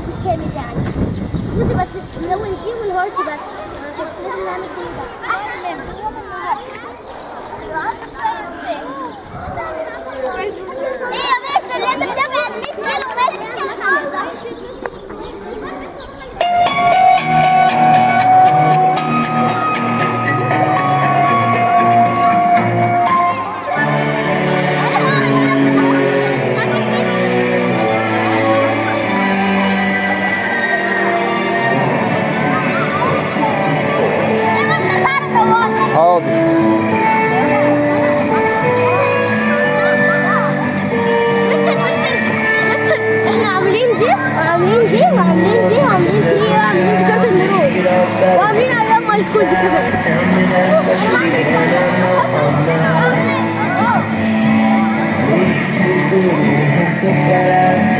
بالكامل يعني بصي بس نلون دي والهارت بس ما كانش لازم نعمل كده ايه يا مستر لازم تبعد 100 كيلو حاضر احنا عاملين دي وعاملين دي وعاملين دي وعاملين دي وعاملين بشرط المرور وعاملين ايام ماي سكول دي كمان Thank you.